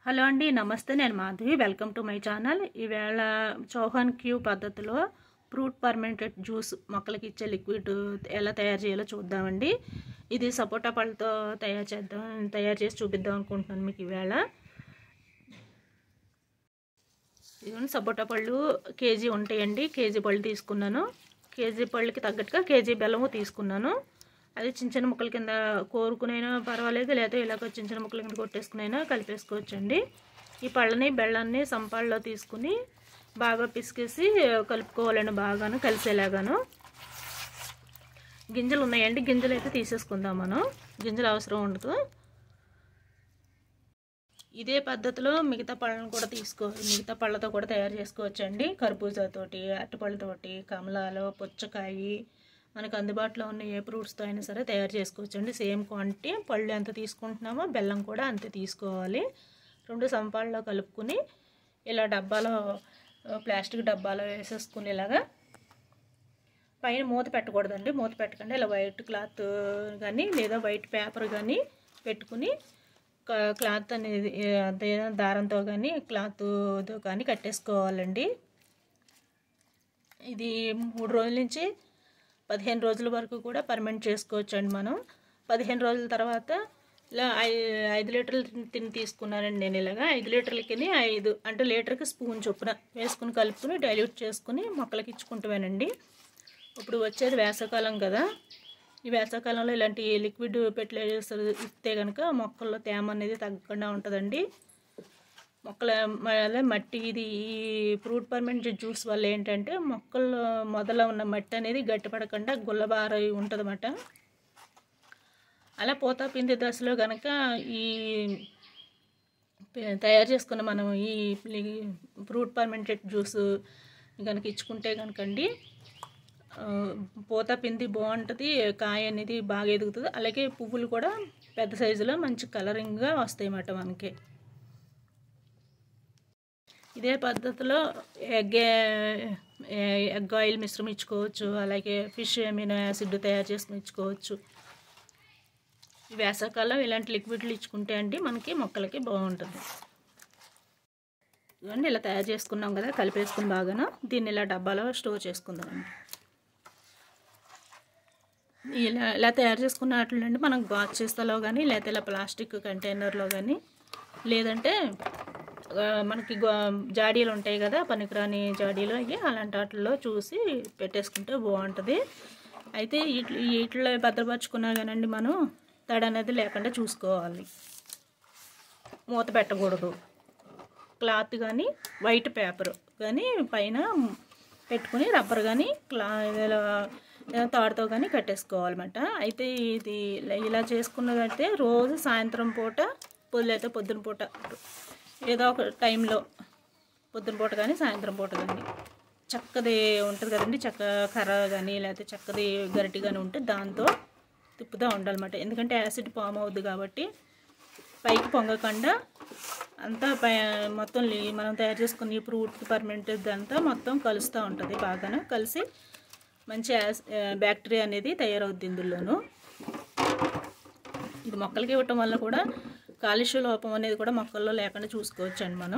hello అండి నమస్తే నేను Madhavi welcome to my channel ఈవేళ చౌహాన్ క్యూ పద్ధతిలో ఫ్రూట్ పర్మెంటెడ్ జ్యూస్ మొక్కలకి ఇచ్చే లిక్విడ్ ఎలా తయారు చేయాలో చూద్దామండి ఇది సపోటా పళ్ళతో తయారు చేద్దాం తయారు చేసి చూపిద్దాం అనుకుంటున్నాను మీకు ఈవేళ ఇదిగోండి సపోటా పళ్ళు కేజీ ఉంటాయండి కేజీ పళ్ళు తీసుకున్నాను కేజీ పళ్ళకి తగ్గట్టుగా కేజీ బెల్లము తీసుకున్నాను అది చిన్న చిన్న ముక్కల కింద కోరుకునైనా పర్వాలేదు లేదా ఇలాగ చిన్న చిన్న ముక్కల కింద కొట్టేసుకునైనా కలిపేసుకోవచ్చండి ఈ పళ్ళని బెల్లాన్ని సంపాళ్ళలో తీసుకుని బాగా పిసికేసి కలుపుకోవాలండి బాగాను కలిసేలాగాను గింజలు ఉన్నాయండి గింజలు అయితే తీసేసుకుందాం మనం గింజలు అవసరం ఉండదు ఇదే పద్ధతిలో మిగతా పళ్ళను కూడా తీసుకో మిగతా పళ్ళతో కూడా తయారు చేసుకోవచ్చండి కర్బూజాతోటి అరటిపళ్ళతోటి కమలాలు పుచ్చకాయ మనకు అందుబాటులో ఉన్న ఏ ఫ్రూట్స్తో అయినా సరే తయారు చేసుకోవచ్చు అండి సేమ్ క్వాంటిటీ పళ్ళు ఎంత తీసుకుంటున్నామో బెల్లం కూడా అంతే తీసుకోవాలి రెండు సంపాల్లో కలుపుకుని ఇలా డబ్బాలో ప్లాస్టిక్ డబ్బాలో వేసేసుకుని ఇలాగా పైన మూత పెట్టకూడదండి మూత పెట్టకుండా ఇలా వైట్ క్లాత్ కానీ లేదా వైట్ పేపర్ కానీ పెట్టుకుని క్లాత్ అనేది అదే దారంతో కానీ క్లాత్తో కానీ కట్టేసుకోవాలండి ఇది మూడు రోజుల నుంచి పదిహేను రోజుల వరకు కూడా పర్మెంట్ చేసుకోవచ్చు అండి మనం పదిహేను రోజుల తర్వాత ఇలా ఐదు లీటర్లు తిని తీసుకున్నానండి నేను ఇలాగా ఐదు లీటర్లకి ఐదు అంటే లీటర్కి స్పూన్ చొప్పున వేసుకుని కలుపుకుని డైల్యూట్ చేసుకుని మొక్కలకి ఇచ్చుకుంటామేనండి ఇప్పుడు వచ్చేది వేసవకాలం కదా ఈ వేసవకాలంలో ఇలాంటి లిక్విడ్ ఫెర్టిలైజర్స్ ఇస్తే కనుక మొక్కల్లో తేమ అనేది తగ్గకుండా ఉంటుందండి మొక్కల అదే మట్టి ఇది ఈ ఫ్రూట్ పర్మెంట్ జ్యూస్ వల్ల ఏంటంటే మొక్కల్లో మొదల ఉన్న మట్టి అనేది గట్టిపడకుండా గుల్లబార ఉంటుందన్నమాట అలా పోతా పిండి దశలో కనుక ఈ తయారు చేసుకున్న మనం ఈ ఫ్రూట్ పర్మెంటెడ్ జ్యూస్ కనుక ఇచ్చుకుంటే కనుకండి పూత పిండి బాగుంటుంది కాయ అనేది బాగా ఎదుగుతుంది అలాగే పువ్వులు కూడా పెద్ద సైజులో మంచి కలరింగ్గా వస్తాయి అన్నమాట మనకి ఇదే పద్ధతిలో ఎగ్ ఎగ్ ఆయిల్ మిశ్రమం ఇచ్చుకోవచ్చు అలాగే ఫిష్ అమినో యాసిడ్ తయారు చేసుకుని ఇచ్చుకోవచ్చు వేసవకాలం ఇలాంటి లిక్విడ్లు ఇచ్చుకుంటే అండి మనకి మొక్కలకి బాగుంటుంది ఇవన్నీ ఇలా తయారు చేసుకున్నాం కదా కలిపేసుకుని బాగాను దీన్ని ఇలా డబ్బాలో స్టోర్ చేసుకుందామండి ఇలా ఇలా తయారు చేసుకున్న వాటిలో మనం గాజు చేస్తాలో కానీ లేకపోతే ఇలా ప్లాస్టిక్ కంటైనర్లో కానీ లేదంటే మనకి జాడీలు ఉంటాయి కదా పనికిరాని జాడీలు అవి అలాంటి వాటిల్లో చూసి పెట్టేసుకుంటే బాగుంటుంది అయితే వీటిలో భద్రపరుచుకున్నా కానండి మనం తడి అనేది లేకుండా చూసుకోవాలి మూత పెట్టకూడదు క్లాత్ కానీ వైట్ పేపర్ కానీ పైన పెట్టుకుని రబ్బర్ కానీ క్లా తాడుతో కానీ కట్టేసుకోవాలన్నమాట అయితే ఇది ఇలా చేసుకున్నదైతే రోజు సాయంత్రం పూట పొద్దులైతే పొద్దున పూట ఏదో ఒక టైంలో పొద్దున పూట కానీ సాయంత్రం పూట కానీ చక్కది ఉంటుంది కదండి చక్క కర్ర కానీ లేకపోతే చక్కది గరిటి కానీ ఉంటే దాంతో తిప్పుతూ ఉండాలన్నమాట ఎందుకంటే యాసిడ్ ఫామ్ అవుద్ది కాబట్టి పైకి పొంగకుండా అంతా పై మొత్తం మనం తయారు చేసుకున్న ఫ్రూట్ పర్మెంట్ అంతా మొత్తం కలుస్తూ ఉంటుంది బాగానే కలిసి మంచి బ్యాక్టీరియా అనేది తయారవుద్ది ఇందులోనూ ఇది మొక్కలకి ఇవ్వటం వల్ల కూడా కాలుష్య లోపం అనేది కూడా మొక్కల్లో లేకుండా చూసుకోవచ్చండి మనం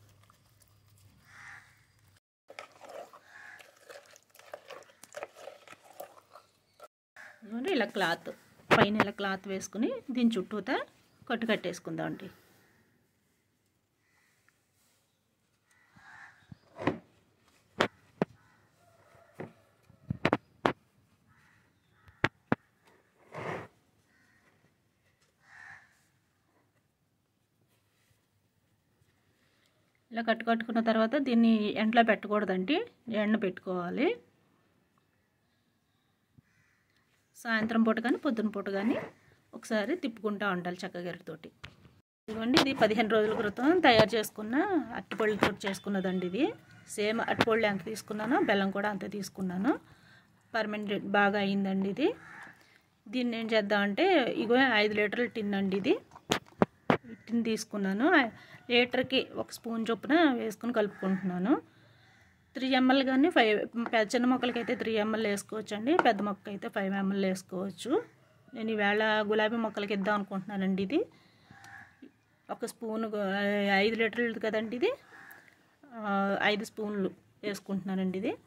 ఇలా క్లాత్ పైన ఇలా క్లాత్ వేసుకుని దీని చుట్టూతా కట్టు కట్టేసుకుందాం అండి ఇలా కట్టు కట్టుకున్న తర్వాత దీన్ని ఎండలో పెట్టకూడదండి ఎండ పెట్టుకోవాలి సాయంత్రం పూట కానీ పొద్దున పూట కానీ ఒకసారి తిప్పుకుంటూ ఉండాలి చక్కగరితోటి ఇదిగోండి ఇది పదిహేను రోజుల క్రితం తయారు చేసుకున్న అట్టిపళ్ళతో చేసుకున్నదండి ఇది సేమ్ అట్టిపళ్ళు ఎంత తీసుకున్నానో బెల్లం కూడా అంతే తీసుకున్నాను పర్మనెంట్ బాగా అయిందండి ఇది దీన్ని ఏం చేద్దామంటే ఇగో ఐదు లీటర్ల టిన్ అండి ఇది టిన్ తీసుకున్నాను లీటర్కి ఒక స్పూన్ చొప్పున వేసుకుని కలుపుకుంటున్నాను త్రీ ఎంఎల్ కానీ ఫైవ్ పెద్ద చిన్న మొక్కలకి అయితే త్రీ ఎంఎల్ వేసుకోవచ్చు అండి పెద్ద మొక్క అయితే ఫైవ్ ఎంఎల్ వేసుకోవచ్చు నేను ఈవేళ గులాబీ మొక్కలకి ఇద్దాం అనుకుంటున్నానండి ఇది ఒక ఒక స్పూన్ ఐదు లీటర్లు కదండి ఇది ఆ, ఐదు స్పూన్లు వేసుకుంటున్నానండి ఇది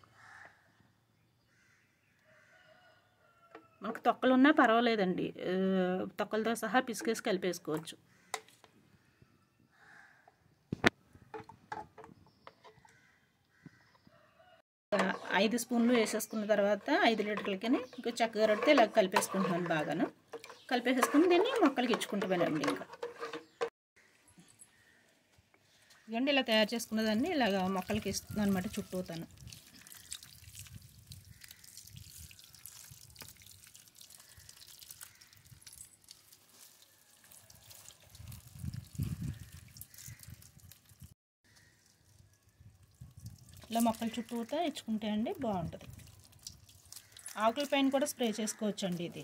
మనకు తొక్కలు ఉన్నా పర్వాలేదండి ఆ, తొక్కలతో సహా పిసికేసి కలిపేసుకోవచ్చు ఆ, ఐదు స్పూన్లు వేసేసుకున్న తర్వాత ఐదు లీటర్లకి ఇంకా చక్కగా రొడితే ఇలా కలిపేసుకుంటున్నాను బాగాను కలిపేసేసుకుని దీన్ని మొక్కలకి ఇచ్చుకుంటామేనండి ఇంకా ఇదండి ఇలా తయారు చేసుకున్నదాన్ని ఇలాగ మొక్కలకి ఇస్తున్నాను అనమాట చుట్టూతాను ఇలా మొక్కల చుట్టూతా ఇచ్చుకుంటే అండి బాగుంటుంది ఆకుల పైన కూడా స్ప్రే చేసుకోవచ్చు అండి ఇది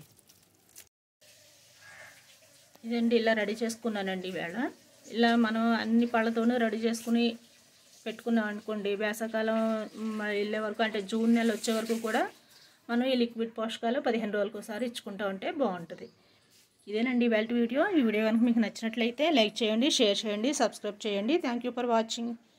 ఇదండి ఇలా రెడీ చేసుకున్నానండి ఈవేళ ఇలా మనం అన్ని పళ్ళతోనూ రెడీ చేసుకుని పెట్టుకున్నాం అనుకోండి వేసవకాలం మ, వెళ్ళే వరకు అంటే జూన్ నెల వచ్చే వరకు కూడా మనం ఈ లిక్విడ్ పోషకాలు పదిహేను రోజులకు ఒకసారి ఇచ్చుకుంటా ఉంటే బాగుంటుంది ఇదేనండి ఇవాళ వీడియో ఈ వీడియో కనుక మీకు నచ్చినట్లయితే లైక్ చేయండి షేర్ చేయండి సబ్స్క్రైబ్ చేయండి థ్యాంక్ యూ ఫర్ వాచింగ్